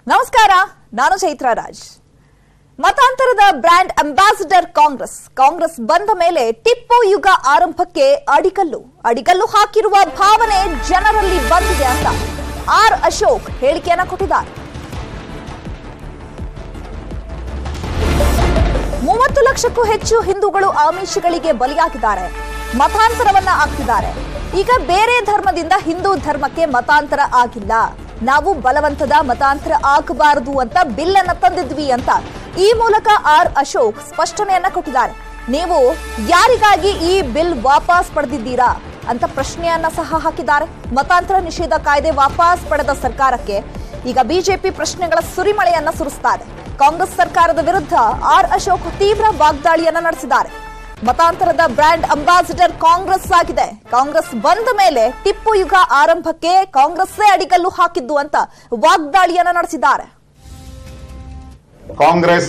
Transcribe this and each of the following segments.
ನಮಸ್ಕಾರ ನಾನು ಚೈತ್ರ ರಾಜ್ ಮತಾಂತರದ ಬ್ರ್ಯಾಂಡ್ ಅಂಬಾಸಿಡರ್ ಕಾಂಗ್ರೆಸ್ ಕಾಂಗ್ರೆಸ್ ಬಂದ ಮೇಲೆ ಟಿಪ್ಪು ಯುಗ ಆರಂಭಕ್ಕೆ ಅಡಿಗಲ್ಲು ಅಡಿಗಲ್ಲು ಹಾಕಿರುವ ಭಾವನೆ ಜನರಲ್ಲಿ ಬಂದಿದೆ ಅಂತ ಆರ್ ಅಶೋಕ್ ಹೇಳಿಕೆಯನ್ನ ಕೊಟ್ಟಿದ್ದಾರೆ ಮೂವತ್ತು ಲಕ್ಷಕ್ಕೂ ಹೆಚ್ಚು ಹಿಂದೂಗಳು ಆಮಿಷಗಳಿಗೆ ಬಲಿಯಾಗಿದ್ದಾರೆ ಮತಾಂತರವನ್ನ ಆಗ್ತಿದ್ದಾರೆ ಈಗ ಬೇರೆ ಧರ್ಮದಿಂದ ಹಿಂದೂ ಧರ್ಮಕ್ಕೆ ಮತಾಂತರ ಆಗಿಲ್ಲ ನಾವು ಬಲವಂತದ ಮತಾಂತರ ಆಗಬಾರದು ಅಂತ ಬಿಲ್ ಅನ್ನ ತಂದಿದ್ವಿ ಅಂತ ಈ ಮೂಲಕ ಆರ್ ಅಶೋಕ್ ಸ್ಪಷ್ಟನೆಯನ್ನ ಕೊಟ್ಟಿದ್ದಾರೆ ನೀವು ಯಾರಿಗಾಗಿ ಈ ಬಿಲ್ ವಾಪಸ್ ಪಡೆದಿದ್ದೀರಾ ಅಂತ ಪ್ರಶ್ನೆಯನ್ನ ಸಹ ಹಾಕಿದ್ದಾರೆ ಮತಾಂತರ ನಿಷೇಧ ಕಾಯ್ದೆ ವಾಪಸ್ ಪಡೆದ ಸರ್ಕಾರಕ್ಕೆ ಈಗ ಬಿಜೆಪಿ ಪ್ರಶ್ನೆಗಳ ಸುರಿಮಳೆಯನ್ನ ಸುರಿಸ್ತಾ ಇದೆ ಕಾಂಗ್ರೆಸ್ ಸರ್ಕಾರದ ವಿರುದ್ಧ ಆರ್ ಅಶೋಕ್ ತೀವ್ರ ವಾಗ್ದಾಳಿಯನ್ನ ನಡೆಸಿದ್ದಾರೆ ಮತಾಂತರದ ಬ್ರ್ಯಾಂಡ್ ಅಂಬಾಸಿಡರ್ ಕಾಂಗ್ರೆಸ್ ಆಗಿದೆ ಕಾಂಗ್ರೆಸ್ ಬಂದ ಮೇಲೆ ಟಿಪ್ಪು ಯುಗ ಆರಂಭಕ್ಕೆ ಕಾಂಗ್ರೆಸ್ಸೇ ಅಡಿಗಲ್ಲು ಹಾಕಿದ್ದು ಅಂತ ವಾಗ್ದಾಳಿಯನ್ನ ನಡೆಸಿದ್ದಾರೆ ಕಾಂಗ್ರೆಸ್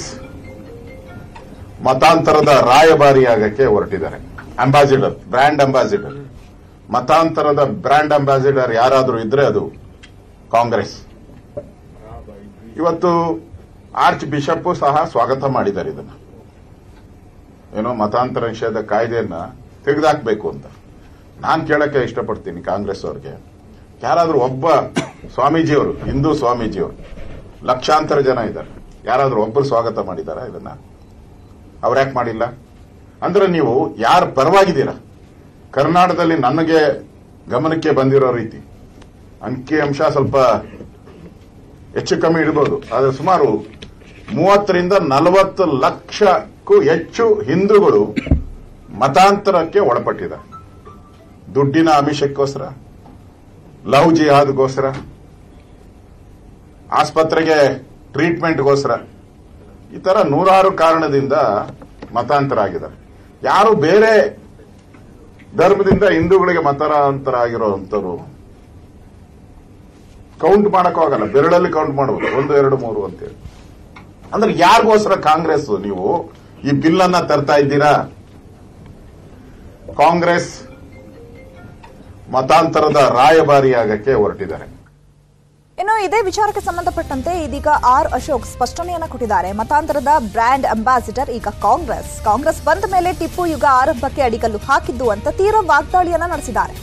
ಮತಾಂತರದ ರಾಯಭಾರಿಯಾಗಕ್ಕೆ ಹೊರಟಿದ್ದಾರೆ ಅಂಬಾಸಿಡರ್ ಬ್ರ್ಯಾಂಡ್ ಅಂಬಾಸಿಡರ್ ಮತಾಂತರದ ಬ್ರ್ಯಾಂಡ್ ಅಂಬಾಸಿಡರ್ ಯಾರಾದರೂ ಇದ್ರೆ ಅದು ಕಾಂಗ್ರೆಸ್ ಇವತ್ತು ಆರ್ಚ್ ಬಿಷಪ್ ಸಹ ಸ್ವಾಗತ ಮಾಡಿದ್ದಾರೆ ಇದನ್ನ ಏನೋ ಮತಾಂತರ ನಿಷೇಧ ಕಾಯ್ದೆಯನ್ನ ತೆಗೆದಾಕ್ಬೇಕು ಅಂತ ನಾನು ಕೇಳಕ್ಕೆ ಇಷ್ಟಪಡ್ತೀನಿ ಕಾಂಗ್ರೆಸ್ ಅವ್ರಿಗೆ ಯಾರಾದ್ರೂ ಒಬ್ಬ ಸ್ವಾಮೀಜಿಯವರು ಹಿಂದೂ ಸ್ವಾಮೀಜಿಯವರು ಲಕ್ಷಾಂತರ ಜನ ಇದ್ದಾರೆ ಯಾರಾದ್ರೂ ಒಬ್ಬರು ಸ್ವಾಗತ ಮಾಡಿದಾರ ಇದನ್ನ ಅವ್ರ್ಯಾಕೆ ಮಾಡಿಲ್ಲ ಅಂದ್ರೆ ನೀವು ಯಾರ ಪರವಾಗಿದ್ದೀರಾ ಕರ್ನಾಟಕದಲ್ಲಿ ನನಗೆ ಗಮನಕ್ಕೆ ಬಂದಿರೋ ರೀತಿ ಅಂಕಿ ಅಂಶ ಸ್ವಲ್ಪ ಹೆಚ್ಚು ಕಮ್ಮಿ ಇಡಬಹುದು ಆದರೆ ಸುಮಾರು ಮೂವತ್ತರಿಂದ ನಲವತ್ತು ಲಕ್ಷಕ್ಕೂ ಹೆಚ್ಚು ಹಿಂದೂಗಳು ಮತಾಂತರಕ್ಕೆ ಒಳಪಟ್ಟಿದ್ದಾರೆ ದುಡ್ಡಿನ ಆಮಿಷಕ್ಕೋಸ್ಕರ ಲವ್ ಜಿಹಾದ್ಗೋಸ್ಕರ ಆಸ್ಪತ್ರೆಗೆ ಟ್ರೀಟ್ಮೆಂಟ್ಗೋಸ್ಕರ ಈ ತರ ನೂರಾರು ಕಾರಣದಿಂದ ಮತಾಂತರ ಆಗಿದ್ದಾರೆ ಯಾರು ಬೇರೆ ಧರ್ಮದಿಂದ ಹಿಂದೂಗಳಿಗೆ ಮತಾಂತರ ಆಗಿರೋಂಥವ್ರು ಕೌಂಟ್ ಮಾಡಕ್ಕಾಗಲ್ಲ ಬೆರಳಲ್ಲಿ ಕೌಂಟ್ ಮಾಡಬಹುದು ಒಂದು ಎರಡು ಮೂರು ಅಂತೇಳಿ ಅಂದ್ರೆ ಯಾರಿಗೋಸ್ಕರ ಕಾಂಗ್ರೆಸ್ ನೀವು ಈ ಬಿಲ್ ಅನ್ನ ತರ್ತಾ ಇದ್ದೀರಾ ಕಾಂಗ್ರೆಸ್ ಮತಾಂತರದ ರಾಯಭಾರಿಯಾಗಕ್ಕೆ ಹೊರಟಿದ್ದಾರೆ ಇನ್ನು ಇದೇ ವಿಚಾರಕ್ಕೆ ಸಂಬಂಧಪಟ್ಟಂತೆ ಇದೀಗ ಆರ್ ಅಶೋಕ್ ಸ್ಪಷ್ಟನೆಯನ್ನ ಕೊಟ್ಟಿದ್ದಾರೆ ಮತಾಂತರದ ಬ್ರ್ಯಾಂಡ್ ಅಂಬಾಸಿಡರ್ ಈಗ ಕಾಂಗ್ರೆಸ್ ಕಾಂಗ್ರೆಸ್ ಬಂದ ಮೇಲೆ ಟಿಪ್ಪು ಯುಗ ಆರಂಭಕ್ಕೆ ಅಡಿಗಲ್ಲು ಹಾಕಿದ್ದು ಅಂತ ತೀವ್ರ ವಾಗ್ದಾಳಿಯನ್ನ ನಡೆಸಿದ್ದಾರೆ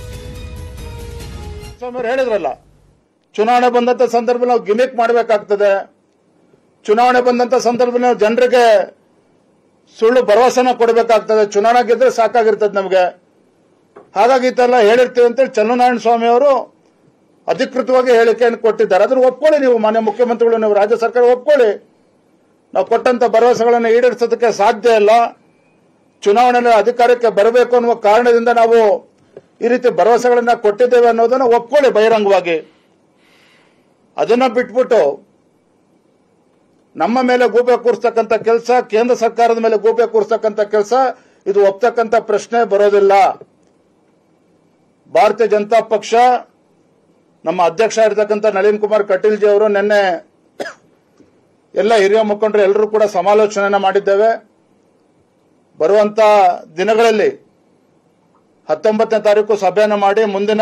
ಸ್ವಾಮಿ ಅವ್ರು ಹೇಳಿದ್ರಲ್ಲ ಚುನಾವಣೆ ಬಂದಂತ ಸಂದರ್ಭದಲ್ಲಿ ನಾವು ಗಿಮಿಕ್ ಮಾಡಬೇಕಾಗ್ತದೆ ಚುನಾವಣೆ ಬಂದಂತ ಸಂದರ್ಭದಲ್ಲಿ ನಾವು ಜನರಿಗೆ ಸುಳ್ಳು ಭರವಸೆನ ಕೊಡಬೇಕಾಗ್ತದೆ ಚುನಾವಣೆ ಗೆದ್ರೆ ಸಾಕಾಗಿರ್ತದೆ ನಮಗೆ ಹಾಗಾಗಿ ಇದೆಲ್ಲ ಹೇಳಿರ್ತೀವಿ ಅಂತೇಳಿ ಚನ್ನನಾರಾಯಣ ಸ್ವಾಮಿ ಅವರು ಅಧಿಕೃತವಾಗಿ ಹೇಳಿಕೆಯನ್ನು ಕೊಟ್ಟಿದ್ದಾರೆ ಅದನ್ನು ಒಪ್ಕೊಳ್ಳಿ ನೀವು ಮಾನ್ಯ ಮುಖ್ಯಮಂತ್ರಿಗಳು ನೀವು ರಾಜ್ಯ ಸರ್ಕಾರ ಒಪ್ಕೊಳ್ಳಿ ನಾವು ಕೊಟ್ಟಂತ ಭರವಸೆಗಳನ್ನು ಈಡೇರಿಸೋದಕ್ಕೆ ಸಾಧ್ಯ ಇಲ್ಲ ಚುನಾವಣೆಯಲ್ಲಿ ಅಧಿಕಾರಕ್ಕೆ ಬರಬೇಕು ಅನ್ನುವ ಕಾರಣದಿಂದ ನಾವು ಈ ರೀತಿ ಭರವಸೆಗಳನ್ನ ಕೊಟ್ಟಿದ್ದೇವೆ ಅನ್ನೋದನ್ನ ಒಪ್ಕೊಳ್ಳಿ ಬಹಿರಂಗವಾಗಿ ಅದನ್ನ ಬಿಟ್ಬಿಟ್ಟು ನಮ್ಮ ಮೇಲೆ ಗೂಬೆ ಕೂರಿಸ್ತಕ್ಕಂಥ ಕೆಲಸ ಕೇಂದ್ರ ಸರ್ಕಾರದ ಮೇಲೆ ಗೂಬೆ ಕೂರಿಸ್ತಕ್ಕಂಥ ಕೆಲಸ ಇದು ಒಪ್ತಕ್ಕಂಥ ಪ್ರಶ್ನೆ ಬರೋದಿಲ್ಲ ಭಾರತೀಯ ಜನತಾ ಪಕ್ಷ ನಮ್ಮ ಅಧ್ಯಕ್ಷ ಇರತಕ್ಕಂಥ ನಳಿನ್ ಕುಮಾರ್ ಕಟೀಲ್ ಜಿ ಅವರು ನಿನ್ನೆ ಎಲ್ಲ ಹಿರಿಯ ಮುಖಂಡರು ಎಲ್ಲರೂ ಕೂಡ ಸಮಾಲೋಚನೆಯನ್ನ ಮಾಡಿದ್ದೇವೆ ಬರುವಂತ ದಿನಗಳಲ್ಲಿ ಹತ್ತೊಂಬತ್ತನೇ ತಾರೀಕು ಸಭೆಯನ್ನು ಮಾಡಿ ಮುಂದಿನ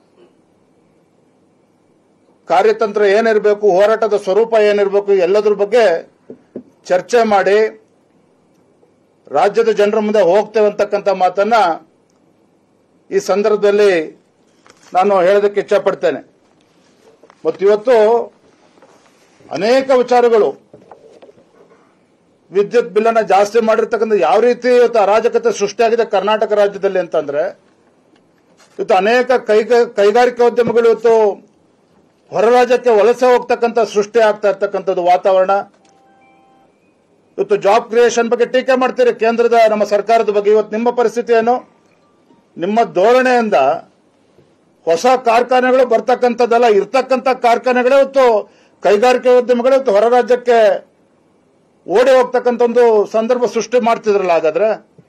ಕಾರ್ಯತಂತ್ರ ಏನಿರಬೇಕು ಹೋರಾಟದ ಸ್ವರೂಪ ಏನಿರಬೇಕು ಎಲ್ಲದ್ರ ಬಗ್ಗೆ ಚರ್ಚೆ ಮಾಡಿ ರಾಜ್ಯದ ಜನರ ಮುಂದೆ ಹೋಗ್ತೇವೆ ಅಂತಕ್ಕಂಥ ಮಾತನ್ನ ಈ ಸಂದರ್ಭದಲ್ಲಿ ನಾನು ಹೇಳೋದಕ್ಕೆ ಇಚ್ಛಪಡ್ತೇನೆ ಮತ್ತು ಇವತ್ತು ಅನೇಕ ವಿಚಾರಗಳು ವಿದ್ಯುತ್ ಬಿಲ್ ಅನ್ನ ಜಾಸ್ತಿ ಮಾಡಿರ್ತಕ್ಕಂಥ ಯಾವ ರೀತಿ ಇವತ್ತು ಅರಾಜಕತೆ ಸೃಷ್ಟಿಯಾಗಿದೆ ಕರ್ನಾಟಕ ರಾಜ್ಯದಲ್ಲಿ ಅಂತಂದ್ರೆ ಇವತ್ತು ಅನೇಕ ಕೈಗ ಕೈಗಾರಿಕೋದ್ಯಮಗಳು ಇವತ್ತು ಹೊರ ರಾಜ್ಯಕ್ಕೆ ವಲಸೆ ಹೋಗ್ತಕ್ಕಂಥ ಸೃಷ್ಟಿ ಆಗ್ತಾ ಇರ್ತಕ್ಕಂಥದ್ದು ವಾತಾವರಣ ಇವತ್ತು ಜಾಬ್ ಕ್ರಿಯೇಷನ್ ಬಗ್ಗೆ ಟೀಕೆ ಮಾಡ್ತೀರಿ ಕೇಂದ್ರದ ನಮ್ಮ ಸರ್ಕಾರದ ಬಗ್ಗೆ ಇವತ್ತು ನಿಮ್ಮ ಪರಿಸ್ಥಿತಿ ಏನು ನಿಮ್ಮ ಧೋರಣೆಯಿಂದ ಹೊಸ ಕಾರ್ಖಾನೆಗಳು ಬರ್ತಕ್ಕಂಥದ್ದಲ್ಲ ಇರ್ತಕ್ಕಂಥ ಕಾರ್ಖಾನೆಗಳೇ ಇವತ್ತು ಕೈಗಾರಿಕೆ ಉದ್ಯಮಗಳು ಇವತ್ತು ಹೊರ ರಾಜ್ಯಕ್ಕೆ ಓಡಿ ಹೋಗ್ತಕ್ಕಂಥ ಒಂದು ಸಂದರ್ಭ ಸೃಷ್ಟಿ ಮಾಡ್ತಿದ್ರಲ್ಲ ಹಾಗಾದ್ರೆ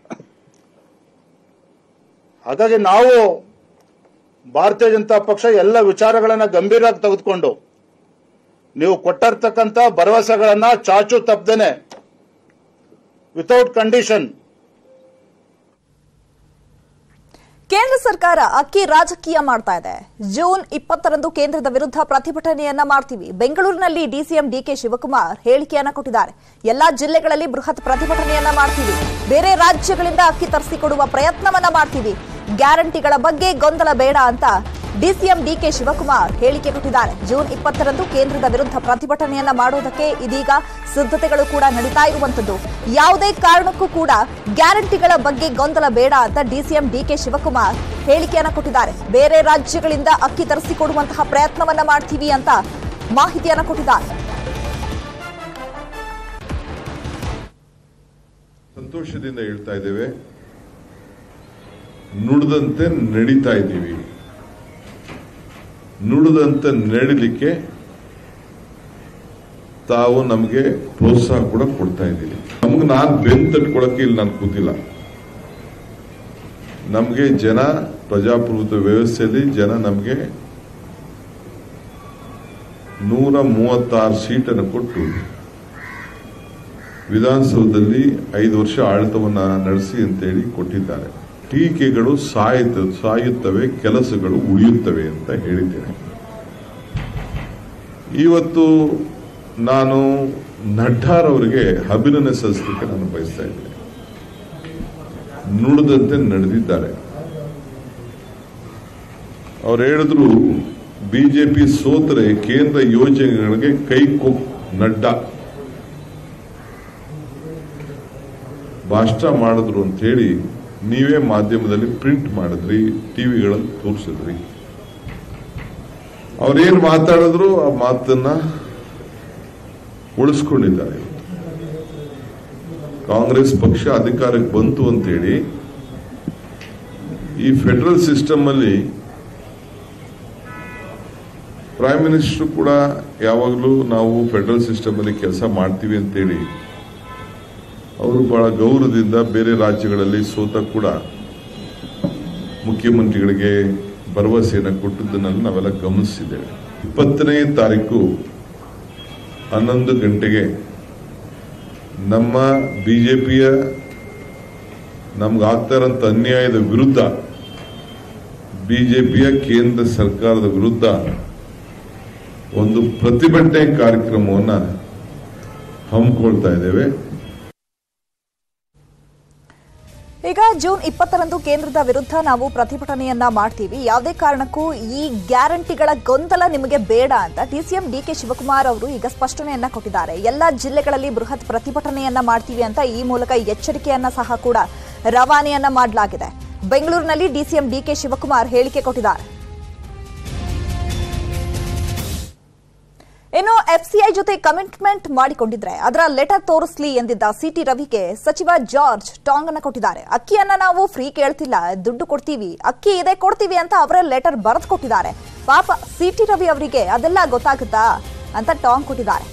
ಹಾಗಾಗಿ ನಾವು ಭಾರತೀಯ ಜನತಾ ಪಕ್ಷ ಎಲ್ಲ ವಿಚಾರಗಳನ್ನ ಗಂಭೀರವಾಗಿ ತೆಗೆದುಕೊಂಡು ನೀವು ಕೊಟ್ಟಿರ್ತಕ್ಕಂಥ ಭರವಸೆಗಳನ್ನ ಚಾಚು ತಪ್ಪದೇನೆ ವಿತೌಟ್ ಕಂಡೀಷನ್ ಕೇಂದ್ರ ಸರ್ಕಾರ ಅಕ್ಕಿ ರಾಜಕೀಯ ಮಾಡ್ತಾ ಇದೆ ಜೂನ್ ಇಪ್ಪತ್ತರಂದು ಕೇಂದ್ರದ ವಿರುದ್ಧ ಪ್ರತಿಭಟನೆಯನ್ನ ಮಾಡ್ತೀವಿ ಬೆಂಗಳೂರಿನಲ್ಲಿ ಡಿಸಿಎಂ ಡಿಕೆ ಶಿವಕುಮಾರ್ ಹೇಳಿಕೆಯನ್ನ ಕೊಟ್ಟಿದ್ದಾರೆ ಎಲ್ಲಾ ಜಿಲ್ಲೆಗಳಲ್ಲಿ ಬೃಹತ್ ಪ್ರತಿಭಟನೆಯನ್ನ ಮಾಡ್ತೀವಿ ಬೇರೆ ರಾಜ್ಯಗಳಿಂದ ಅಕ್ಕಿ ತರಿಸಿಕೊಡುವ ಪ್ರಯತ್ನವನ್ನ ಮಾಡ್ತೀವಿ ಗ್ಯಾರಂಟಿಗಳ ಬಗ್ಗೆ ಗೊಂದಲ ಬೇಡ ಅಂತ ಡಿಸಿಎಂ ಡಿಕೆ ಶಿವಕುಮಾರ್ ಹೇಳಿಕೆ ಕೊಟ್ಟಿದ್ದಾರೆ ಜೂನ್ ಇಪ್ಪತ್ತರಂದು ಕೇಂದ್ರದ ವಿರುದ್ಧ ಪ್ರತಿಭಟನೆಯನ್ನ ಮಾಡೋದಕ್ಕೆ ಇದೀಗ ಸಿದ್ಧತೆಗಳು ಕೂಡ ನಡೀತಾ ಇರುವಂತದ್ದು ಯಾವುದೇ ಕಾರಣಕ್ಕೂ ಕೂಡ ಗ್ಯಾರಂಟಿಗಳ ಬಗ್ಗೆ ಗೊಂದಲ ಬೇಡ ಅಂತ ಡಿಸಿಎಂ ಡಿಕೆ ಶಿವಕುಮಾರ್ ಹೇಳಿಕೆಯನ್ನ ಕೊಟ್ಟಿದ್ದಾರೆ ಬೇರೆ ರಾಜ್ಯಗಳಿಂದ ಅಕ್ಕಿ ತರಿಸಿಕೊಡುವಂತಹ ಪ್ರಯತ್ನವನ್ನ ಮಾಡ್ತೀವಿ ಅಂತ ಮಾಹಿತಿಯನ್ನ ಕೊಟ್ಟಿದ್ದಾರೆ ಸಂತೋಷದಿಂದ ಹೇಳ್ತಾ ಇದ್ದೇವೆ ನುಡಿದಂತೆ ನಡೀತಾ ಇದ್ದೀವಿ ನುಡಿದಂತೆ ನಡಿಲಿಕ್ಕೆ ತಾವು ನಮಗೆ ಪ್ರೋತ್ಸಾಹ ಕೂಡ ಕೊಡ್ತಾ ಇದ್ದೀವಿ ನಮ್ಗೆ ನಾನು ಬೆನ್ ತಟ್ಕೊಳಕ್ಕೆ ಇಲ್ಲಿ ನಾನು ಕೂತಿಲ್ಲ ನಮಗೆ ಜನ ಪ್ರಜಾಪ್ರಭುತ್ವ ವ್ಯವಸ್ಥೆಯಲ್ಲಿ ಜನ ನಮಗೆ ನೂರ ಮೂವತ್ತಾರು ಸೀಟನ್ನು ಕೊಟ್ಟು ವಿಧಾನಸೌಧದಲ್ಲಿ ಐದು ವರ್ಷ ಆಡಳಿತವನ್ನ ನಡೆಸಿ ಅಂತೇಳಿ ಕೊಟ್ಟಿದ್ದಾರೆ ಟೀಕೆಗಳು ಸಾಯುತ್ತ ಸಾಯುತ್ತವೆ ಕೆಲಸಗಳು ಉಳಿಯುತ್ತವೆ ಅಂತ ಹೇಳಿದ್ದೇನೆ ಇವತ್ತು ನಾನು ನಡ್ಡಾರವರಿಗೆ ಅಭಿನಂದನೆ ಸಲ್ಲಿಸಲಿಕ್ಕೆ ನಾನು ಬಯಸ್ತಾ ಇದ್ದೇನೆ ನುಡಿದಂತೆ ನಡೆದಿದ್ದಾರೆ ಅವ್ರು ಹೇಳಿದ್ರು ಬಿಜೆಪಿ ಸೋತರೆ ಕೇಂದ್ರ ಯೋಜನೆಗಳಿಗೆ ಕೈ ಕೊ ನಡ್ಡಾ ಭಾಷಣ ಮಾಡಿದ್ರು ಅಂತ ಹೇಳಿ ನೀವೇ ಮಾಧ್ಯಮದಲ್ಲಿ ಪ್ರಿಂಟ್ ಮಾಡಿದ್ರಿ ಟಿವಿಗಳಲ್ಲಿ ತೋರಿಸಿದ್ರಿ ಅವ್ರೇನ್ ಮಾತಾಡಿದ್ರು ಆ ಮಾತನ್ನ ಉಳಿಸ್ಕೊಂಡಿದ್ದಾರೆ ಕಾಂಗ್ರೆಸ್ ಪಕ್ಷ ಅಧಿಕಾರಕ್ಕೆ ಬಂತು ಅಂತೇಳಿ ಈ ಫೆಡರಲ್ ಸಿಸ್ಟಮ್ ಅಲ್ಲಿ ಪ್ರೈಮ್ ಮಿನಿಸ್ಟರ್ ಕೂಡ ಯಾವಾಗಲೂ ನಾವು ಫೆಡರಲ್ ಸಿಸ್ಟಮ್ ಅಲ್ಲಿ ಕೆಲಸ ಮಾಡ್ತೀವಿ ಅಂತೇಳಿ ಅವರು ಬಹಳ ಗೌರವದಿಂದ ಬೇರೆ ರಾಜ್ಯಗಳಲ್ಲಿ ಸೋತ ಕೂಡ ಮುಖ್ಯಮಂತ್ರಿಗಳಿಗೆ ಭರವಸೆಯನ್ನು ಕೊಟ್ಟದ್ದನ್ನು ನಾವೆಲ್ಲ ಗಮನಿಸಿದ್ದೇವೆ ಇಪ್ಪತ್ತನೇ ತಾರೀಕು ಹನ್ನೊಂದು ಗಂಟೆಗೆ ನಮ್ಮ ಬಿಜೆಪಿಯ ನಮ್ಗಾಗ್ತಾ ಇರೋಂಥ ಅನ್ಯಾಯದ ವಿರುದ್ಧ ಬಿಜೆಪಿಯ ಕೇಂದ್ರ ಸರ್ಕಾರದ ವಿರುದ್ಧ ಒಂದು ಪ್ರತಿಭಟನೆ ಕಾರ್ಯಕ್ರಮವನ್ನ ಹಮ್ಮಿಕೊಳ್ತಾ ಇದ್ದೇವೆ ಈಗ ಜೂನ್ ಇಪ್ಪತ್ತರಂದು ಕೇಂದ್ರದ ವಿರುದ್ಧ ನಾವು ಪ್ರತಿಭಟನೆಯನ್ನ ಮಾಡ್ತೀವಿ ಯಾವುದೇ ಕಾರಣಕ್ಕೂ ಈ ಗ್ಯಾರಂಟಿಗಳ ಗೊಂದಲ ನಿಮಗೆ ಬೇಡ ಅಂತ ಡಿಸಿಎಂ ಡಿಕೆ ಶಿವಕುಮಾರ್ ಅವರು ಈಗ ಸ್ಪಷ್ಟನೆಯನ್ನ ಕೊಟ್ಟಿದ್ದಾರೆ ಎಲ್ಲ ಜಿಲ್ಲೆಗಳಲ್ಲಿ ಬೃಹತ್ ಪ್ರತಿಭಟನೆಯನ್ನ ಮಾಡ್ತೀವಿ ಅಂತ ಈ ಮೂಲಕ ಎಚ್ಚರಿಕೆಯನ್ನ ಸಹ ಕೂಡ ರವಾನೆಯನ್ನ ಮಾಡಲಾಗಿದೆ ಬೆಂಗಳೂರಿನಲ್ಲಿ ಡಿಸಿಎಂ ಡಿಕೆ ಶಿವಕುಮಾರ್ ಹೇಳಿಕೆ ಕೊಟ್ಟಿದ್ದಾರೆ ಇನ್ನು ಎಫ್ಸಿಐ ಜೊತೆ ಕಮಿಟ್ಮೆಂಟ್ ಮಾಡಿಕೊಂಡಿದ್ರೆ ಅದರ ಲೆಟರ್ ತೋರಿಸ್ಲಿ ಎಂದಿದ್ದ ಸಿಟಿ ರವಿಗೆ ಸಚಿವ ಜಾರ್ಜ್ ಟಾಂಗ್ ಅನ್ನ ಕೊಟ್ಟಿದ್ದಾರೆ ಅಕ್ಕಿಯನ್ನ ನಾವು ಫ್ರೀ ಕೇಳ್ತಿಲ್ಲ ದುಡ್ಡು ಕೊಡ್ತೀವಿ ಅಕ್ಕಿ ಇದೆ ಕೊಡ್ತೀವಿ ಅಂತ ಅವರೇ ಲೆಟರ್ ಬರೆದು ಕೊಟ್ಟಿದ್ದಾರೆ ಪಾಪ ಸಿಟಿ ರವಿ ಅವರಿಗೆ ಅದೆಲ್ಲ ಗೊತ್ತಾಗುತ್ತಾ ಅಂತ ಟಾಂಗ್ ಕೊಟ್ಟಿದ್ದಾರೆ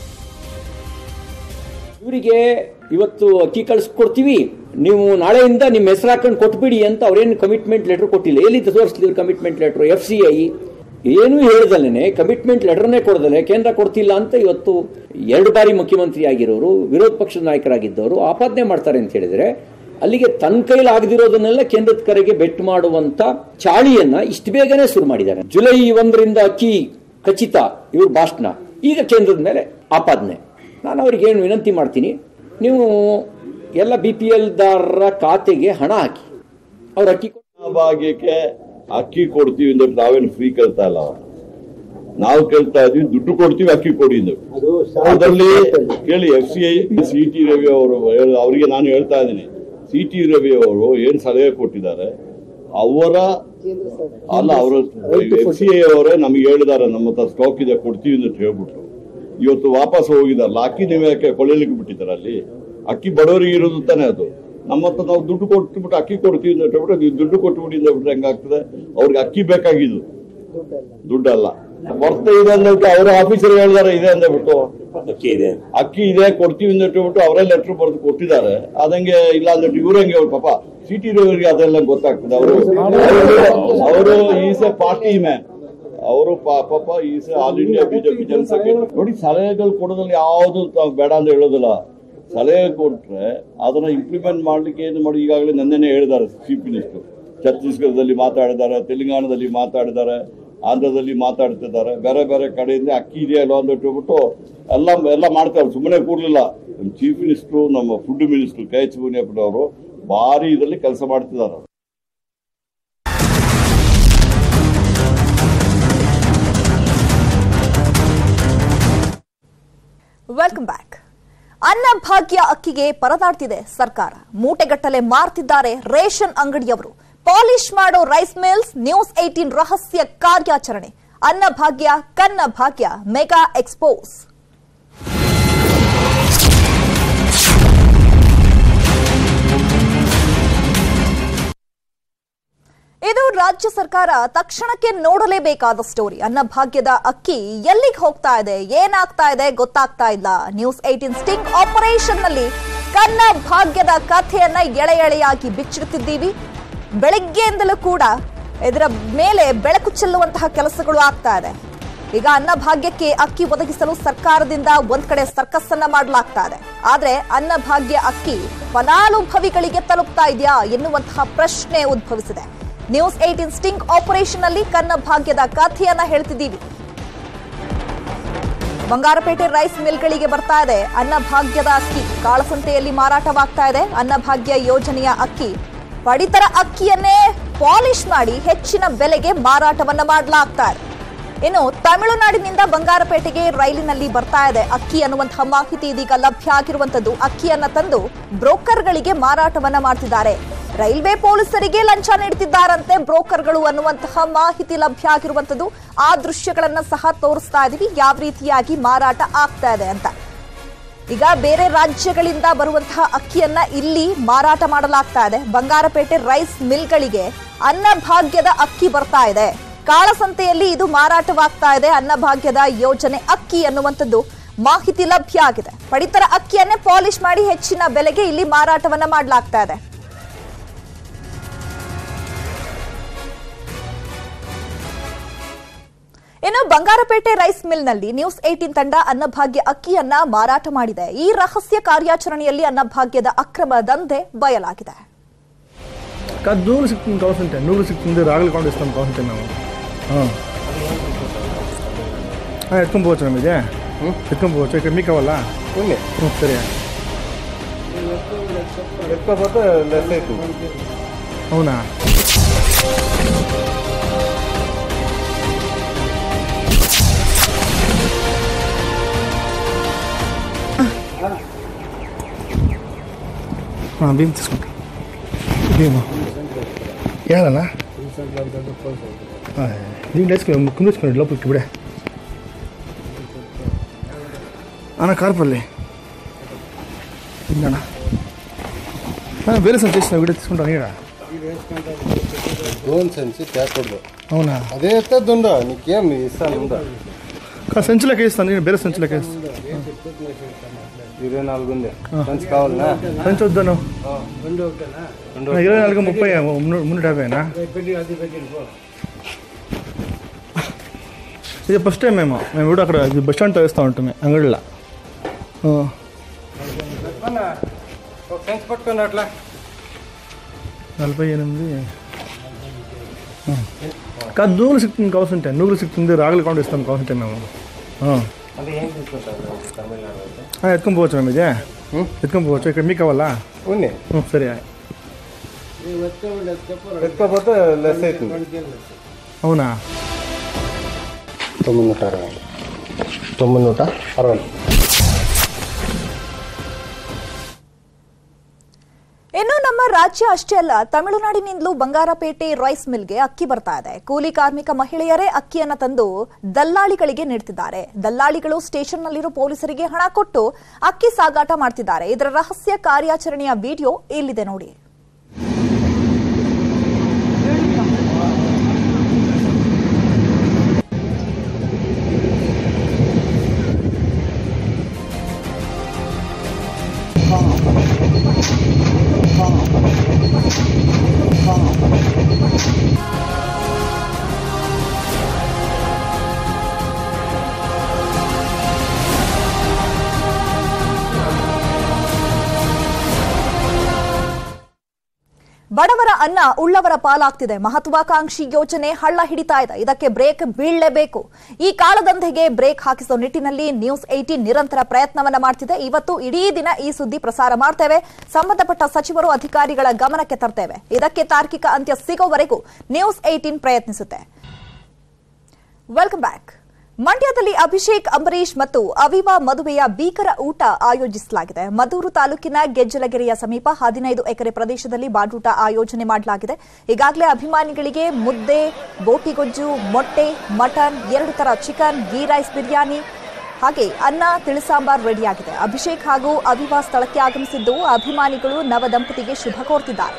ಇವರಿಗೆ ಇವತ್ತು ಅಕ್ಕಿ ಕಳಿಸ್ಕೊಡ್ತೀವಿ ನೀವು ನಾಳೆಯಿಂದ ನಿಮ್ಮ ಹೆಸರು ಹಾಕೊಂಡು ಕೊಟ್ಬಿಡಿ ಅಂತ ಅವ್ರೇನು ಕಮಿಟ್ಮೆಂಟ್ ಲೆಟರ್ ಕೊಟ್ಟಿಲ್ಲ ಎಲ್ಲಿಂದ ತೋರಿಸ್ತಿದ್ರು commitment letter F C I ಏನೂ ಹೇಳ್ದಲ್ಲೇ ಕಮಿಟ್ಮೆಂಟ್ ಲೆಟರ್ನೇ ಕೊಡ್ದಲೆ ಕೇಂದ್ರ ಕೊಡ್ತಿಲ್ಲ ಅಂತ ಇವತ್ತು ಎರಡು ಬಾರಿ ಮುಖ್ಯಮಂತ್ರಿ ಆಗಿರೋರು ವಿರೋಧ ಪಕ್ಷದ ನಾಯಕರಾಗಿದ್ದವರು ಆಪಾದನೆ ಮಾಡ್ತಾರೆ ಅಂತ ಹೇಳಿದ್ರೆ ಅಲ್ಲಿಗೆ ತನ್ನ ಕೈಲಿ ಆಗದಿರೋದನ್ನೆಲ್ಲ ಕೇಂದ್ರದ ಕರೆಗೆ ಬೆಟ್ ಮಾಡುವಂತ ಚಾಳಿಯನ್ನ ಇಷ್ಟು ಬೇಗನೆ ಶುರು ಮಾಡಿದ್ದಾರೆ ಜುಲೈ ಒಂದರಿಂದ ಅಕ್ಕಿ ಖಚಿತ ಇವ್ರ ಭಾಷಣ ಈಗ ಕೇಂದ್ರದ ಮೇಲೆ ಆಪಾದನೆ ನಾನು ಅವ್ರಿಗೆ ಏನು ವಿನಂತಿ ಮಾಡ್ತೀನಿ ನೀವು ಎಲ್ಲ ಬಿ ಪಿ ಎಲ್ ದಾರರ ಖಾತೆಗೆ ಹಣ ಹಾಕಿ ಅವ್ರ ಅಕ್ಕಿ ಕೊಟ್ಟು ಭಾಗ್ಯಕ್ಕೆ ಅಕ್ಕಿ ಕೊಡ್ತೀವಿ ಅಂದ್ರೆ ನಾವೇನು ಫ್ರೀ ಕೇಳ್ತಾ ಇಲ್ಲ ನಾವು ಕೇಳ್ತಾ ಇದೀವಿ ದುಡ್ಡು ಕೊಡ್ತೀವಿ ಅಕ್ಕಿ ಕೊಡಿ ಎಂದು ಅದರಲ್ಲಿ ಕೇಳಿ F C I C T Ravi ಅವರು ಹೇಳ- ಅವರಿಗೆ ನಾನು ಹೇಳ್ತಾ ಇದ್ದೀನಿ ಸಿ ಟಿ ರವಿ ಅವರು ಏನ್ ಸಲಹೆ ಕೊಟ್ಟಿದ್ದಾರೆ ಅವರ ಅಲ್ಲ ಅವರು ಎಫ್ ಸಿ ಐ ಅವರೇ ನಮಗೆ ಹೇಳಿದ್ದಾರೆ ನಮ್ಮ ಹತ್ರ ಸ್ಟಾಕ್ ಇದೆ ಕೊಡ್ತೀವಿ ಅಂತ ಹೇಳ್ಬಿಟ್ಟು ಇವತ್ತು ವಾಪಸ್ ಹೋಗಿದಾರಲ್ಲ ಅಕ್ಕಿ ನೀವು ಯಾಕೆ ಕೊಳ್ಳಲಿಕ್ಕೆ ಬಿಟ್ಟಿದ್ದಾರೆ ಅಲ್ಲಿ ಅಕ್ಕಿ ಬಡವರಿಗೆ ಇರೋದು ತಾನೇ ಅದು ನಮ್ಮ ಹತ್ರ ನಾವು ದುಡ್ಡು ಕೊಟ್ಬಿಟ್ಟು ಅಕ್ಕಿ ಕೊಡ್ತೀವಿ ಅಂತ ಹೇಳ್ಬಿಟ್ಟು ನೀವು ದುಡ್ಡು ಕೊಟ್ಬಿಡಿ ಅಂತ ಹೇಳ್ಬಿಟ್ರೆ ಹೆಂಗಾಗ್ತದೆ ಅವ್ರಿಗೆ ಅಕ್ಕಿ ಬೇಕಾಗಿದ್ದು ದುಡ್ಡಲ್ಲ ಬರ್ತಾ ಇದೆ ಅಂದ್ಬಿಟ್ಟು ಅವರ ಆಫೀಸರ್ ಹೇಳಿದಾರೆ ಇದೆ ಅಂದ್ಬಿಟ್ಟು ಅಕ್ಕಿ ಇದೆ ಅಕ್ಕಿ ಇದೆ ಕೊಡ್ತೀವಿ ಅಂತ ಹೇಳ್ಬಿಟ್ಟು ಅವರೇ ಲೆಟರ್ ಬರೆದು ಕೊಟ್ಟಿದ್ದಾರೆ ಅದಂಗೆ ಇಲ್ಲ ಅಂದ್ಬಿಟ್ಟು ಇವ್ರು ಹಂಗೆ ಅವ್ರು ಪಾಪ ಸಿಟಿ ಅವರಿಗೆ ಅದೆಲ್ಲ ಗೊತ್ತಾಗ್ತದೆ ಅವರು ಅವರು ಈಸ್ ಎ ಪಾರ್ಟಿ ಮ್ಯಾನ್ ಅವರು ಪಾಪ ಈಸ್ ಆಲ್ ಇಂಡಿಯಾ ಬಿಜೆಪಿ ಜನಸಂಖ್ಯೆ ನೋಡಿ ಸಲಹೆಗಳು ಕೊಡೋದ್ರಲ್ಲಿ ಯಾವುದು ತಾವು ಬೇಡ ಅಂತ ಹೇಳೋದಿಲ್ಲ ಸಲಹೆ ಕೊಟ್ರೆ ಅದನ್ನ ಇಂಪ್ಲಿಮೆಂಟ್ ಮಾಡ್ಲಿಕ್ಕೆ ಏನು ಮಾಡಿ ಈಗಾಗಲೇ ನನ್ನೇನೆ ಹೇಳಿದ್ದಾರೆ ಚೀಫ್ ಮಿನಿಸ್ಟರ್ ಛತ್ತೀಸ್ಗಢದಲ್ಲಿ ಮಾತಾಡಿದ್ದಾರೆ ತೆಲಂಗಾಣದಲ್ಲಿ ಮಾತಾಡಿದ್ದಾರೆ ಆಂಧ್ರದಲ್ಲಿ ಮಾತಾಡ್ತಿದ್ದಾರೆ ಬೇರೆ ಬೇರೆ ಕಡೆಯಿಂದ ಅಕ್ಕಿ ಇದೆಯಲ್ಲ ಅಂತ ಹೇಳ್ಬಿಟ್ಟು ಎಲ್ಲ ಎಲ್ಲ ಮಾಡ್ತಾರೆ ಸುಮ್ಮನೆ ಕೂರ್ಲಿಲ್ಲ ನಮ್ಮ ಚೀಫ್ ಮಿನಿಸ್ಟ್ರು ನಮ್ಮ ಫುಡ್ ಮಿನಿಸ್ಟ್ರು ಕೆ ಎಚ್ ಮುನಿಯಪ್ಪನವರು ಭಾರಿ ಇದರಲ್ಲಿ ಕೆಲಸ ಮಾಡ್ತಿದ್ದಾರೆ ವೆಲ್ಕಮ್ ಬ್ಯಾಕ್ ಅನ್ನಭಾಗ್ಯ ಅಕ್ಕಿಗೆ ಪರದಾಡ್ತಿದೆ ಸರ್ಕಾರ ಮೂಟೆಗಟ್ಟಲೆ ಮಾರ್ತಿದ್ದಾರೆ ರೇಷನ್ ಅಂಗಡಿಯವರು ಪಾಲಿಶ್ ಮಾಡೋ ರೈಸ್ ಮಿಲ್ಸ್ ನ್ಯೂಸ್ ಏಟೀನ್ ರಹಸ್ಯ ಕಾರ್ಯಾಚರಣೆ ಅನ್ನಭಾಗ್ಯ ಕನ್ನ ಭಾಗ್ಯ ಮೆಗಾ ಎಕ್ಸ್ಪೋಸ್ ಇದು ರಾಜ್ಯ ಸರ್ಕಾರ ತಕ್ಷಣಕ್ಕೆ ನೋಡಲೇಬೇಕಾದ ಸ್ಟೋರಿ ಅನ್ನಭಾಗ್ಯದ ಅಕ್ಕಿ ಎಲ್ಲಿಗೆ ಹೋಗ್ತಾ ಇದೆ ಏನಾಗ್ತಾ ಇದೆ ಗೊತ್ತಾಗ್ತಾ ಇಲ್ಲ ನ್ಯೂಸ್ ಏಟೀನ್ ಸ್ಟಿಂಗ್ ಆಪರೇಷನ್ ನಲ್ಲಿ ಕನ್ನ ಭಾಗ್ಯದ ಕಥೆಯನ್ನ ಎಳೆ ಎಳೆಯಾಗಿ ಬಿಚ್ಚಿಡ್ತಿದ್ದೀವಿ ಬೆಳಗ್ಗೆಯಿಂದಲೂ ಕೂಡ ಇದರ ಮೇಲೆ ಬೆಳಕು ಚೆಲ್ಲುವಂತಹ ಕೆಲಸಗಳು ಆಗ್ತಾ ಇದೆ ಈಗ ಅನ್ನಭಾಗ್ಯಕ್ಕೆ ಅಕ್ಕಿ ಒದಗಿಸಲು ಸರ್ಕಾರದಿಂದ ಒಂದ್ ಕಡೆ ಸರ್ಕಸ್ ಅನ್ನ ಮಾಡಲಾಗ್ತಾ ಇದೆ ಆದ್ರೆ ಅನ್ನಭಾಗ್ಯ ಅಕ್ಕಿ ಫಲಾನುಭವಿಗಳಿಗೆ ತಲುಪ್ತಾ ಇದೆಯಾ ಎನ್ನುವಂತಹ ಪ್ರಶ್ನೆ ಉದ್ಭವಿಸಿದೆ ನ್ಯೂಸ್ ಏಟೀನ್ ಸ್ಟಿಂಗ್ ಆಪರೇಷನ್ ಅಲ್ಲಿ ಕನ್ನ ಭಾಗ್ಯದ ಕಥೆಯನ್ನ ಹೇಳ್ತಿದ್ದೀವಿ ಬಂಗಾರಪೇಟೆ ರೈಸ್ ಮಿಲ್ಗಳಿಗೆ ಬರ್ತಾ ಇದೆ ಅನ್ನಭಾಗ್ಯದ ಅಕ್ಕಿ ಕಾಳಸಂತೆಯಲ್ಲಿ ಮಾರಾಟವಾಗ್ತಾ ಇದೆ ಅನ್ನಭಾಗ್ಯ ಯೋಜನೆಯ ಅಕ್ಕಿ ಪಡಿತರ ಅಕ್ಕಿಯನ್ನೇ ಪಾಲಿಶ್ ಮಾಡಿ ಹೆಚ್ಚಿನ ಬೆಲೆಗೆ ಮಾರಾಟವನ್ನ ಮಾಡಲಾಗ್ತಾ ಇದೆ ಇನ್ನು ತಮಿಳುನಾಡಿನಿಂದ ಬಂಗಾರಪೇಟೆಗೆ ರೈಲಿನಲ್ಲಿ ಬರ್ತಾ ಇದೆ ಅಕ್ಕಿ ಅನ್ನುವಂತಹ ಮಾಹಿತಿ ಇದೀಗ ಲಭ್ಯ ಆಗಿರುವಂತದ್ದು ಅಕ್ಕಿಯನ್ನ ತಂದು ಬ್ರೋಕರ್ಗಳಿಗೆ ಮಾರಾಟವನ್ನ ಮಾಡ್ತಿದ್ದಾರೆ ರೈಲ್ವೆ ಪೊಲೀಸರಿಗೆ ಲಂಚ ನೀಡುತ್ತಿದ್ದಾರಂತೆ ಬ್ರೋಕರ್ಗಳು ಅನ್ನುವಂತಹ ಮಾಹಿತಿ ಲಭ್ಯ ಆಗಿರುವಂತದ್ದು ಆ ದೃಶ್ಯಗಳನ್ನ ಸಹ ತೋರಿಸ್ತಾ ಇದೀವಿ ಯಾವ ರೀತಿಯಾಗಿ ಮಾರಾಟ ಆಗ್ತಾ ಇದೆ ಅಂತ ಈಗ ಬೇರೆ ರಾಜ್ಯಗಳಿಂದ ಬರುವಂತಹ ಅಕ್ಕಿಯನ್ನ ಇಲ್ಲಿ ಮಾರಾಟ ಮಾಡಲಾಗ್ತಾ ಇದೆ ಬಂಗಾರಪೇಟೆ ರೈಸ್ ಮಿಲ್ಗಳಿಗೆ ಅನ್ನಭಾಗ್ಯದ ಅಕ್ಕಿ ಬರ್ತಾ ಇದೆ ಕಾಳಸಂತೆಯಲ್ಲಿ ಇದು ಮಾರಾಟವಾಗ್ತಾ ಇದೆ ಅನ್ನಭಾಗ್ಯದ ಯೋಜನೆ ಅಕ್ಕಿ ಅನ್ನುವಂಥದ್ದು ಮಾಹಿತಿ ಲಭ್ಯ ಆಗಿದೆ ಪಡಿತರ ಅಕ್ಕಿಯನ್ನೇ ಪಾಲಿಶ್ ಮಾಡಿ ಹೆಚ್ಚಿನ ಬೆಲೆಗೆ ಇಲ್ಲಿ ಮಾರಾಟವನ್ನ ಮಾಡಲಾಗ್ತಾ ಇದೆ ಇನ್ನು ಬಂಗಾರಪೇಟೆ ರೈಸ್ ಮಿಲ್ನಲ್ಲಿ ನ್ಯೂಸ್ ಏಟೀನ್ ತಂಡ ಅನ್ನಭಾಗ್ಯ ಅಕ್ಕಿಯನ್ನ ಮಾರಾಟ ಮಾಡಿದೆ ಈ ರಹಸ್ಯ ಕಾರ್ಯಾಚರಣೆಯಲ್ಲಿ ಅನ್ನಭಾಗ್ಯದ ಅಕ್ರಮ ದಂಧೆ ಬಯಲಾಗಿದೆ కాదు నూనె సిక్తుంది కావాల్సింటే నూనె సిక్తుంది రాగులు కూడా ఇస్తాం కావాల్సింటే మేము ఎత్తుకొని పోవచ్చు మేము ఇదే ఎత్తుకొని పోవచ్చు ఇక్కడ మీకు కావాలా ఉంది ಹ್ಞೂ ಸರಿ ఎత్తుకోపోతే లెస్ అవుతుంది అవునా ಹಾಂ భీమ్ తీసుకుంటా భీమా ఏదన్నా దీంట్లో వేసుకుని ముక్కు వేసుకుని లోపలికి ఇప్పుడే అన్న కార్పల్లి ఇందన్నా వేరే సార్ చేసిన వీడియో తీసుకుంటాను ఇక్కడ డ్రోన్ సెన్సి తేకూడదు అవునా అదే ఎత్తద్దుండా నీకేం ఇస్తాను ఉందా కా సంచిలోకి వేస్తాను నేను వేరే సంచిలోకి వేస్తాను ఇరవై నాలుగు ఉంది సెన్స్ కావాలనా సంచి వద్దాను ఇరవై నాలుగు ముప్పై మున్నూరు మున్నూట యాభైనా ఇది ఫస్ట్ టైం మేము మేము కూడా అక్కడ ఇది బస్ స్టాండ్తో వేస్తూ ఉంటాము అంగడిలో ఒక సెన్స్ పట్టుకోండి అట్లా నలభై ఎనిమిది కాదు నూగులు సిక్తుంది కావాల్సింటే నూగులు సిక్తుంది రాగులు కూడా ఇస్తాం కావాల్సింటే మేము ఆ. అంటే ఏం తీసుకుంటారు తమిళనాడు ఆ, ఎత్తుకొని పోవచ్చు మేము ఇదే ఎత్తుకొని పోవచ్చు ఇక్కడ మీకు కావాలా ఉంది ಹ್ಞೂ ಸರಿ ఎత్తుకోపోతే లెస్ అవుతుంది అవునా తొమ్మిది నూట అరవై తొమ్మిది నూట అరవై ಇನ್ನು ನಮ್ಮ ರಾಜ್ಯ ಅಷ್ಟೇ ಅಲ್ಲ ತಮಿಳುನಾಡಿನಿಂದಲೂ ಬಂಗಾರಪೇಟೆ ರೈಸ್ ಮಿಲ್ಗೆ ಅಕ್ಕಿ ಬರ್ತಾ ಇದೆ ಕೂಲಿ ಕಾರ್ಮಿಕ ಮಹಿಳೆಯರೇ ಅಕ್ಕಿಯನ್ನ ತಂದು ದಲ್ಲಾಳಿಗಳಿಗೆ ನೀಡ್ತಿದ್ದಾರೆ ದಲ್ಲಾಳಿಗಳು ಸ್ಟೇಷನ್ನಲ್ಲಿರೋ ಪೊಲೀಸರಿಗೆ ಹಣ ಕೊಟ್ಟು ಅಕ್ಕಿ ಸಾಗಾಟ ಮಾಡ್ತಿದ್ದಾರೆ ಇದರ ರಹಸ್ಯ ಕಾರ್ಯಾಚರಣೆಯ ವಿಡಿಯೋ ಇಲ್ಲಿದೆ ನೋಡಿ ಬಡವರ ಅನ್ನ ಉಳ್ಳವರ ಪಾಲಾಗ್ತಿದೆ ಮಹತ್ವಾಕಾಂಕ್ಷಿ ಯೋಜನೆ ಹಳ್ಳ ಹಿಡಿತಾ ಇದೆ ಇದಕ್ಕೆ ಬ್ರೇಕ್ ಬೀಳಲೇಬೇಕು ಈ ಕಾಳದಂಧೆಗೆ ಬ್ರೇಕ್ ಹಾಕಿಸೋ ನಿಟ್ಟಿನಲ್ಲಿ ನ್ಯೂಸ್ ಏಟೀನ್ ನಿರಂತರ ಪ್ರಯತ್ನವನ್ನ ಮಾಡ್ತಿದೆ ಇವತ್ತು ಇಡೀ ದಿನ ಈ ಸುದ್ದಿ ಪ್ರಸಾರ ಮಾಡ್ತೇವೆ ಸಂಬಂಧಪಟ್ಟ ಸಚಿವರು ಅಧಿಕಾರಿಗಳ ಗಮನಕ್ಕೆ ತರ್ತೇವೆ ಇದಕ್ಕೆ ತಾರ್ಕಿಕ ಅಂತ್ಯ ಸಿಗೋವರೆಗೂ ನ್ಯೂಸ್ ಏಟೀನ್ ಪ್ರಯತ್ನಿಸುತ್ತೆ ವೆಲ್ಕಮ್ ಬ್ಯಾಕ್ ಮಂಡ್ಯದಲ್ಲಿ ಅಭಿಷೇಕ್ ಅಂಬರೀಶ್ ಮತ್ತು ಅವಿವಾ ಮದುವೆಯ ಭೀಕರ ಊಟ ಆಯೋಜಿಸಲಾಗಿದೆ ಮದೂರು ತಾಲೂಕಿನ ಗೆಜ್ಜಲಗೆರೆಯ ಸಮೀಪ ಹದಿನೈದು ಎಕರೆ ಪ್ರದೇಶದಲ್ಲಿ ಬಾಡೂಟ ಆಯೋಜನೆ ಮಾಡಲಾಗಿದೆ ಈಗಾಗಲೇ ಅಭಿಮಾನಿಗಳಿಗೆ ಮುದ್ದೆ ಬೋಟಿಗೊಜ್ಜು ಮೊಟ್ಟೆ ಮಟನ್ ಎರಡು ತರ ಚಿಕನ್ ಗೀ ರೈಸ್ ಬಿರಿಯಾನಿ ಹಾಗೆ ಅನ್ನ ತಿಳಿಸಾಂಬಾರ್ ರೆಡಿಯಾಗಿದೆ ಅಭಿಷೇಕ್ ಹಾಗೂ ಅವಿವಾ ಸ್ಥಳಕ್ಕೆ ಆಗಮಿಸಿದ್ದು ಅಭಿಮಾನಿಗಳು ನವ ದಂಪತಿಗೆ ಶುಭ ಕೋರ್ತಿದ್ದಾರೆ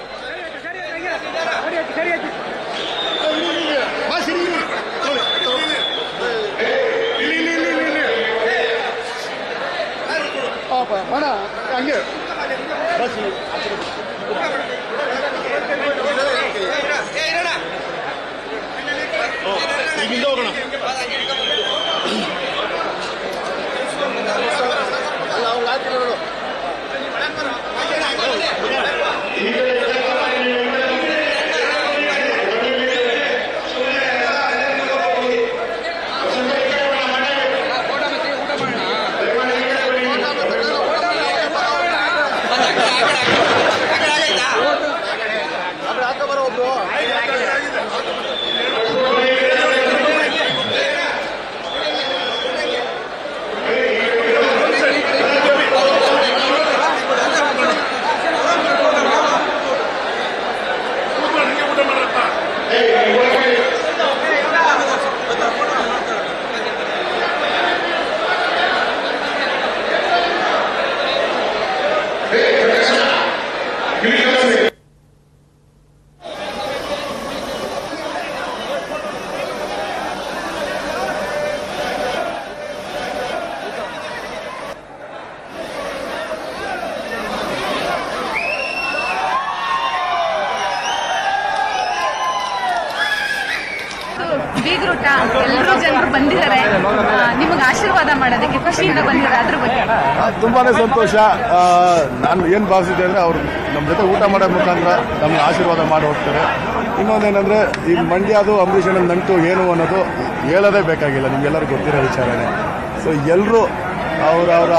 ಬೀಗ್ರೂಟ ಎಲ್ಲರೂ ಜನರು ಬಂದಿದ್ದಾರೆ ನಿಮಗೆ ಆಶೀರ್ವಾದ ಮಾಡೋದಕ್ಕೆ ಖುಷಿಯಿಂದ ಬಂದಿದ್ದಾರೆ ಅದ್ರ ಬಗ್ಗೆ ತುಂಬಾನೇ ಸಂತೋಷ ಆ, ನಾನು ಏನು ಭಾವಿಸಿದ್ದೆ ಅಂದ್ರೆ ಅವ್ರು ನಮ್ಮ ಜೊತೆ ಊಟ ಮಾಡೋ ಮುಖಾಂತರ ನಮ್ಗೆ ಆಶೀರ್ವಾದ ಮಾಡಿ ಹೋಗ್ತಾರೆ ಇನ್ನೊಂದೇನಂದ್ರೆ ಈ ಮಂಡ್ಯದು ಅಂಬರೀಷ್ ಅಣ್ಣನ ನಂಟು ಏನು ಅನ್ನೋದು ಹೇಳೋದೇ ಬೇಕಾಗಿಲ್ಲ ನಿಮ್ಗೆಲ್ಲರಿಗೂ ಗೊತ್ತಿರೋ ವಿಚಾರನೇ ಸೊ ಎಲ್ಲರೂ ಅವರವರ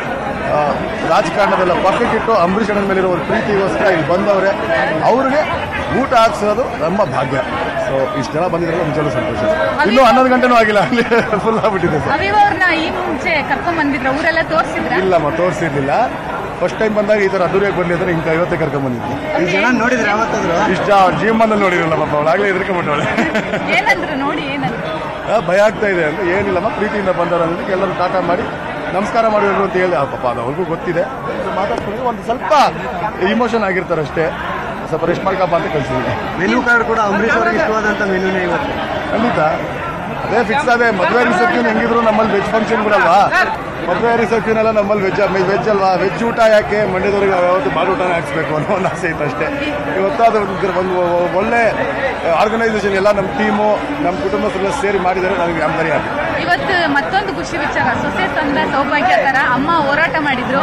ರಾಜಕಾರಣದೆಲ್ಲ ಪಕ್ಕಕ್ಕೆ ಇಟ್ಟು ಅಂಬರೀಷ್ ಅಣ್ಣನ ಮೇಲಿರೋ ಒಂದು ಪ್ರೀತಿಗೋಸ್ಕರ ಇಲ್ಲಿ ಬಂದವ್ರೆ ಅವ್ರಿಗೆ ಊಟ ಹಾಕ್ಸೋದು ನಮ್ಮ ಭಾಗ್ಯ ಸೊ ಇಷ್ಟು ಜನ ಬಂದಿದ್ರೆ ನಿಜವಾಗ್ಲೂ ಸಂತೋಷ ಇನ್ನೂ ಹನ್ನೊಂದು ಗಂಟೆನೂ ಆಗಿಲ್ಲ ಅಲ್ಲಿ ಫುಲ್ ಆಗ್ಬಿಟ್ಟಿದೆ ಸರ್ ಅವಿವ್ ಅವ್ರನ್ನ ಈ ಮುಂಚೆ ಕರ್ಕೊಂಡ್ ಬಂದಿದ್ರ ಊರೆಲ್ಲ ತೋರಿಸಿದ್ರ ಇಲ್ಲಮ್ಮ ತೋರಿಸಿರ್ಲಿಲ್ಲ ಫಸ್ಟ್ ಟೈಮ್ ಬಂದಾಗ ಈ ತರ ಅದ್ದೂರಿಯಾಗಿ ಬರ್ಲಿ ಅಂದ್ರೆ ಇಂಕ ಐವತ್ತೇ ಕರ್ಕೊಂಡ್ ಬಂದಿದ್ವಿ ಈ ಜನ ನೋಡಿದ್ರೆ ಯಾವತ್ತಾದ್ರು ಇಷ್ಟ ಜೀವಮಾನಲ್ಲಿ ನೋಡಿರಲ್ಲ ಪಾಪ ಅವಳಾಗ್ಲೇ ಎದ್ರಕೊಂಡ್ಬಿಟ್ಟವಳೆ ಏನಂದ್ರು ನೋಡಿ ಏನಂದ್ರು ಭಯ ಆಗ್ತಾ ಇದೆ ಅಂದ್ರೆ ಏನಿಲ್ಲಮ್ಮ ಪ್ರೀತಿಯಿಂದ ಬಂದವರು ಅನ್ನೋದಕ್ಕೆ ಎಲ್ಲರೂ ಟಾಟಾ ಮಾಡಿ ನಮಸ್ಕಾರ ಮಾಡಿದ್ರು ಅಂತ ಹೇಳಿ ಆ ಪಾಪ ಅದು ಅವ್ರಿಗೂ ಗೊತ್ತಿದೆ ಮಾತಾಡ್ಕೊಂಡು ಒಂದು ಸ್ವಲ್ಪ ಇಮೋಷನ್ ಆಗಿರ್ತಾರೆ ಅಷ್ಟೇ ಸ್ವಲ್ಪ ರೆಸ್ಟ್ ಮಾಡ್ಕಪ್ಪ ಅಂತ ಕಳ್ಸಿದ್ದೀನಿ ಮೆನು ಕಾರ್ಡ್ ಕೂಡ ಅಂಬರೀಷ್ ಅವರಿಗೆ ಇಷ್ಟವಾದಂತ ಮೆನುನೇ ಇವತ್ತು ಖಂಡಿತ ಅದೇ ಫಿಕ್ಸ್ ಅದೇ ಮದುವೆ ರಿಸೆಪ್ಷನ್ ಹೆಂಗಿದ್ರು ನಮ್ಮಲ್ಲಿ ವೆಜ್ ಫಂಕ್ಷನ್ ಬಿಡಲ್ವಾ ಮದುವೆ ರಿಸೆಪ್ಷನ್ ಎಲ್ಲ ನಮ್ಮಲ್ಲಿ ವೆಜ್ ವೆಜ್ ಅಲ್ವಾ ವೆಜ್ ಊಟ ಯಾಕೆ ಮಂಡ್ಯದವ್ರಿಗೆ ನಾವು ಯಾವತ್ತು ಬಾಡ ಊಟನೇ ಹಾಕ್ಸ್ಬೇಕು ಅನ್ನೋ ಒಂದು ಆಸೆ ಇತ್ತು ಅಷ್ಟೇ ಇವತ್ತು ಅದು ಒಂದು ಒಂದು ಒಳ್ಳೆ ಆರ್ಗನೈಸೇಷನ್ ಎಲ್ಲ ನಮ್ಮ ಟೀಮು ನಮ್ಮ ಕುಟುಂಬಸ್ಥರೆಲ್ಲ ಸೇರಿ ಮಾಡಿದರೆ ನನಗೆ ಆಮ್ ವೆರಿ ಹ್ಯಾಪಿ ಇವತ್ತು ಮತ್ತೊಂದು ಖುಷಿ ವಿಚಾರ ಸೊಸೆ ತಂದ ಸೌಭಾಗ್ಯ ತರ ಅಮ್ಮ ಹೋರಾಟ ಮಾಡಿದ್ರು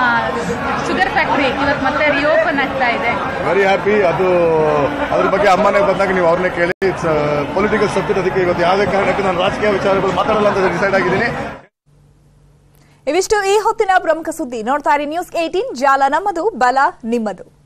ಶುಗರ್ ಫ್ಯಾಕ್ಟ್ರಿ ಇವತ್ತು ಮತ್ತೆ ರಿಓಪನ್ ಆಗ್ತಾ ಇದೆ ವೆರಿ ಹ್ಯಾಪಿ ಅದು ಅದ್ರ ಬಗ್ಗೆ ಅಮ್ಮನೇ ಬಂದಾಗ ನೀವು ಅವ್ರನ್ನೇ ಕೇಳಿ ಇಟ್ಸ್ ಪೊಲಿಟಿಕಲ್ ಸಬ್ಜೆಕ್ಟ್ ಅದಕ್ಕೆ ಇವತ್ತು ಯಾವುದೇ ಕಾರಣಕ್ಕೂ ನಾನು ರಾಜಕೀಯ ವಿಚಾರಗಳು ಮಾತಾಡಲ್ಲ ಅಂತ ಡಿಸೈಡ್ ಆಗಿದ್ದೀನಿ ಇವಿಷ್ಟು ಈ ಹೊತ್ತಿನ ಪ್ರಮುಖ ಸುದ್ದಿ ನೋಡ್ತಾ ಇರಿ ನ್ಯೂಸ್ ಏಟೀನ್ ಜಾಲ ನಮ್ಮದು ಬಲ ನಿಮ್ಮದು